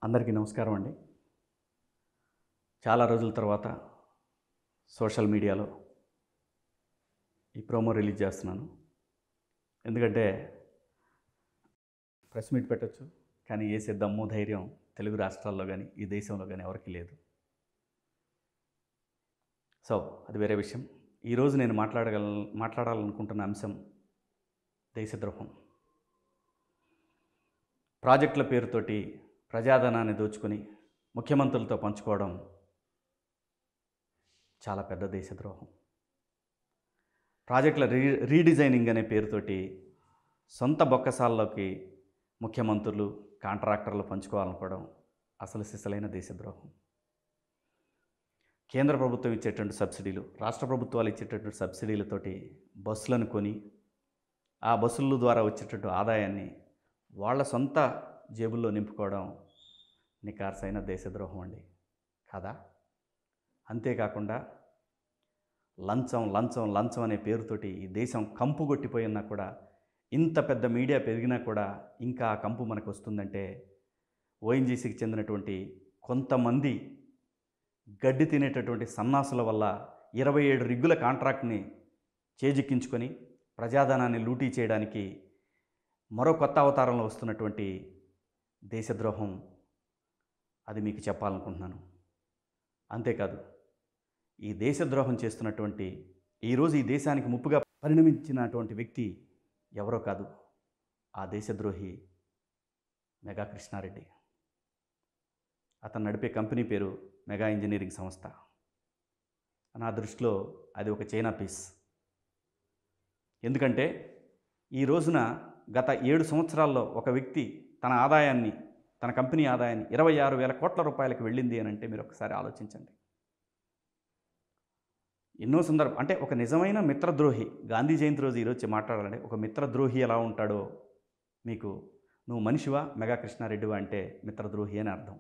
అందరికీ నమస్కారం అండి చాలా రోజుల తర్వాత సోషల్ మీడియాలో ఈ ప్రోమో రిలీజ్ చేస్తున్నాను ఎందుకంటే ప్రెస్ మీట్ పెట్టచ్చు కానీ వేసే దమ్ము ధైర్యం తెలుగు రాష్ట్రాల్లో కానీ ఈ దేశంలో కానీ ఎవరికీ లేదు సో అది వేరే విషయం ఈరోజు నేను మాట్లాడగల మాట్లాడాలనుకుంటున్న అంశం దేశద్రోహం ప్రాజెక్టుల పేరుతోటి ప్రజాధనాన్ని దోచుకొని ముఖ్యమంత్రులతో పంచుకోవడం చాలా పెద్ద దేశద్రోహం ప్రాజెక్టుల రీ రీడిజైనింగ్ అనే పేరుతోటి సొంత బొక్కసాల్లోకి ముఖ్యమంత్రులు కాంట్రాక్టర్లు పంచుకోవాలనుకోవడం అసలు సిసలైన దేశద్రోహం కేంద్ర ప్రభుత్వం ఇచ్చేటువంటి సబ్సిడీలు రాష్ట్ర ప్రభుత్వాలు ఇచ్చేటటువంటి సబ్సిడీలతోటి బస్సులను కొని ఆ బస్సుల ద్వారా వచ్చేటటువంటి ఆదాయాన్ని వాళ్ళ సొంత జేబుల్లో నింపుకోవడం నికార్సైన దేశద్రోహం అండి కాదా అంతేకాకుండా లంచం లంచం లంచం అనే పేరుతోటి ఈ దేశం కంపు కొట్టిపోయినా కూడా ఇంత పెద్ద మీడియా పెరిగినా కూడా ఇంకా ఆ కంపు మనకు వస్తుందంటే ఓఎన్జీసీకి చెందినటువంటి కొంతమంది గడ్డి తినేటటువంటి సన్నాసుల వల్ల ఇరవై ఏడు రిగ్గుల కాంట్రాక్ట్ని చేజిక్కించుకొని ప్రజాధనాన్ని లూటీ చేయడానికి మరో కొత్త అవతారంలో వస్తున్నటువంటి దేశద్రోహం అది మీకు చెప్పాలనుకుంటున్నాను అంతేకాదు ఈ దేశద్రోహం చేస్తున్నటువంటి ఈరోజు ఈ దేశానికి ముప్పుగా పరిణమించినటువంటి వ్యక్తి ఎవరో కాదు ఆ దేశద్రోహి మెగా కృష్ణారెడ్డి అతను నడిపే కంపెనీ పేరు మెగా ఇంజనీరింగ్ సంస్థ నా దృష్టిలో అది ఒక చైనా పీస్ ఎందుకంటే ఈ రోజున గత ఏడు సంవత్సరాల్లో ఒక వ్యక్తి తన ఆదాయాన్ని తన కంపెనీ ఆదాయాన్ని ఇరవై ఆరు వేల కోట్ల రూపాయలకు వెళ్ళింది అని అంటే మీరు ఒకసారి ఆలోచించండి ఎన్నో సందర్భం అంటే ఒక నిజమైన మిత్రద్రోహి గాంధీ జయంతి రోజు ఈరోజు మాట్లాడాలంటే ఒక మిత్రద్రోహి ఎలా ఉంటాడో మీకు నువ్వు మనిషివా మెగా కృష్ణారెడ్డివా అంటే మిత్రద్రోహి అని అర్థం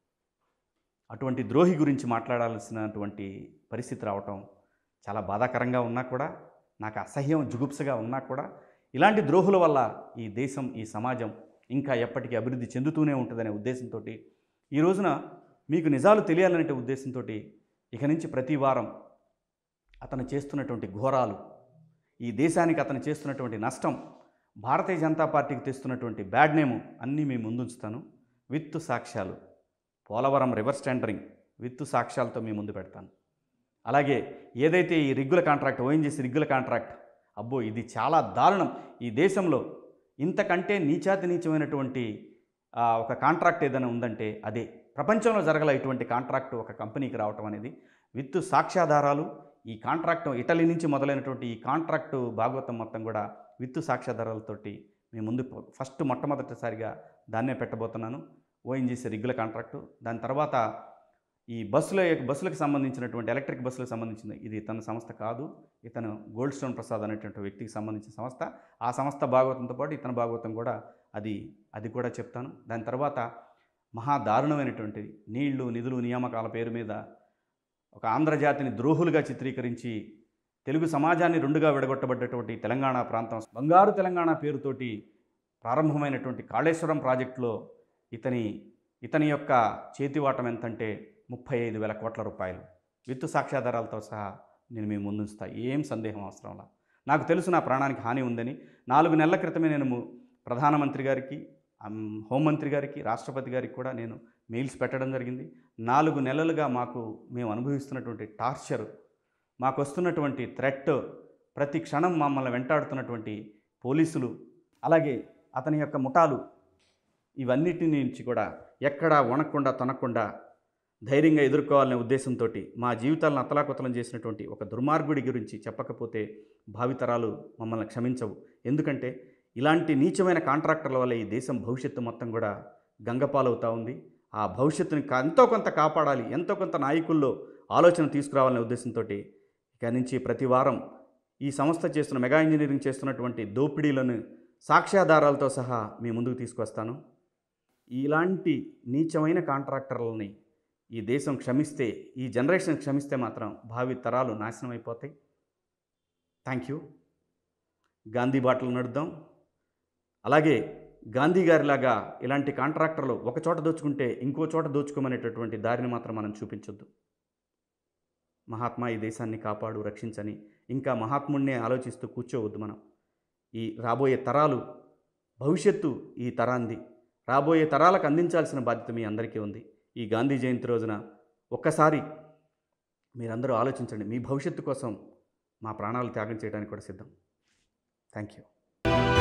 అటువంటి ద్రోహి గురించి మాట్లాడాల్సినటువంటి పరిస్థితి రావటం చాలా బాధాకరంగా ఉన్నా కూడా నాకు అసహ్యం జుగుప్సగా ఉన్నా కూడా ఇలాంటి ద్రోహుల వల్ల ఈ దేశం ఈ సమాజం ఇంకా ఎప్పటికీ అభివృద్ధి చెందుతూనే ఉంటుందనే ఉద్దేశంతో ఈ రోజున మీకు నిజాలు తెలియాలనే ఉద్దేశంతో ఇక నుంచి ప్రతి వారం అతను చేస్తున్నటువంటి ఘోరాలు ఈ దేశానికి అతను చేస్తున్నటువంటి నష్టం భారతీయ జనతా పార్టీకి తెస్తున్నటువంటి బ్యాడ్ నేము అన్నీ మీ ముందుంచుతాను విత్ సాక్ష్యాలు పోలవరం రివర్స్ టెండరింగ్ విత్ సాక్ష్యాలతో మీ ముందు పెడతాను అలాగే ఏదైతే ఈ రిగ్గుల కాంట్రాక్ట్ ఓఎన్జీసీ రిగ్గుల కాంట్రాక్ట్ అబ్బో ఇది చాలా దారుణం ఈ దేశంలో ఇంతకంటే నీచాతి నీచమైనటువంటి ఆ, ఒక కాంట్రాక్ట్ ఏదైనా ఉందంటే అదే ప్రపంచంలో జరగల ఇటువంటి కాంట్రాక్ట్ ఒక కంపెనీకి రావటం అనేది విత్ సాక్ష్యాధారాలు ఈ కాంట్రాక్ట్ ఇటలీ నుంచి మొదలైనటువంటి ఈ కాంట్రాక్టు భాగవతం మొత్తం కూడా విత్ సాక్ష్యాధారాలతోటి మీ ముందు ఫస్ట్ మొట్టమొదటిసారిగా దాన్నే పెట్టబోతున్నాను ఓఎన్జీసీ రిగ్గుల కాంట్రాక్టు దాని తర్వాత ఈ బస్సుల బస్సులకు సంబంధించినటువంటి ఎలక్ట్రిక్ బస్సులకు సంబంధించిన ఇది తన సంస్థ కాదు ఇతను గోల్డ్ స్టోన్ ప్రసాద్ అనేటువంటి వ్యక్తికి సంబంధించిన సంస్థ ఆ సంస్థ భాగవతంతో పాటు ఇతని భాగవతం కూడా అది అది కూడా చెప్తాను దాని తర్వాత మహా దారుణమైనటువంటి నీళ్లు నిధులు నియామకాల పేరు మీద ఒక ఆంధ్రజాతిని ద్రోహులుగా చిత్రీకరించి తెలుగు సమాజాన్ని రెండుగా విడగొట్టబడ్డటువంటి తెలంగాణ ప్రాంతం బంగారు తెలంగాణ పేరుతోటి ప్రారంభమైనటువంటి కాళేశ్వరం ప్రాజెక్టులో ఇతని ఇతని యొక్క చేతివాటం ఎంతంటే ముప్పై ఐదు వేల కోట్ల రూపాయలు విత్తు సాక్ష్యాధారాలతో సహా నేను మీ ముందుంచుతా ఏం సందేహం అవసరంలా నాకు తెలుసు నా ప్రాణానికి హాని ఉందని నాలుగు నెలల క్రితమే నేను ము- ప్రధానమంత్రి గారికి అమ్, హోంమంత్రి గారికి రాష్ట్రపతి గారికి కూడా నేను మెయిల్స్ పెట్టడం జరిగింది నాలుగు నెలలుగా మాకు మేము అనుభవిస్తున్నటువంటి టార్చర్ మాకు వస్తున్నటువంటి థ్రెట్ ప్రతి క్షణం మమ్మల్ని వెంటాడుతున్నటువంటి పోలీసులు అలాగే అతని యొక్క ముఠాలు ఇవన్నిటి నుంచి కూడా ఎక్కడా వణకుండా తొనకుండా ధైర్యంగా ఎదుర్కోవాలనే ఉద్దేశంతో మా జీవితాలను అతలాకుతలం చేసినటువంటి ఒక దుర్మార్గుడి గురించి చెప్పకపోతే భావితరాలు మమ్మల్ని క్షమించవు ఎందుకంటే ఇలాంటి నీచమైన కాంట్రాక్టర్ల వల్ల ఈ దేశం భవిష్యత్తు మొత్తం కూడా గంగపాలవుతూ ఉంది ఆ భవిష్యత్తుని కా- ఎంతో కొంత కాపాడాలి ఎంతో కొంత నాయకుల్లో ఆలోచన తీసుకురావాలనే ఉద్దేశంతో ఇక నుంచి ప్రతి వారం ఈ సంస్థ చేస్తున్న మెగా ఇంజనీరింగ్ చేస్తున్నటువంటి దోపిడీలను సాక్ష్యాధారాలతో సహా మీ ముందుకు తీసుకొస్తాను ఇలాంటి నీచమైన కాంట్రాక్టర్లని ఈ దేశం క్షమిస్తే ఈ జనరేషన్ క్షమిస్తే మాత్రం భావి తరాలు నాశనం అయిపోతాయి థ్యాంక్ యూ గాంధీ బాటలు నడుద్దాం అలాగే గాంధీ గారిలాగా ఇలాంటి కాంట్రాక్టర్లు ఒక చోట దోచుకుంటే ఇంకో చోట దోచుకోమనేటటువంటి దారిని మాత్రం మనం చూపించొద్దు మహాత్మా ఈ దేశాన్ని కాపాడు రక్షించని ఇంకా మహాత్ముడినే ఆలోచిస్తూ కూర్చోవద్దు మనం ఈ రాబోయే తరాలు భవిష్యత్తు ఈ తరాంది రాబోయే తరాలకు అందించాల్సిన బాధ్యత మీ అందరికీ ఉంది ఈ గాంధీ జయంతి రోజున ఒక్కసారి మీరందరూ ఆలోచించండి మీ భవిష్యత్తు కోసం మా ప్రాణాలు త్యాగం చేయడానికి కూడా సిద్ధం థ్యాంక్ యూ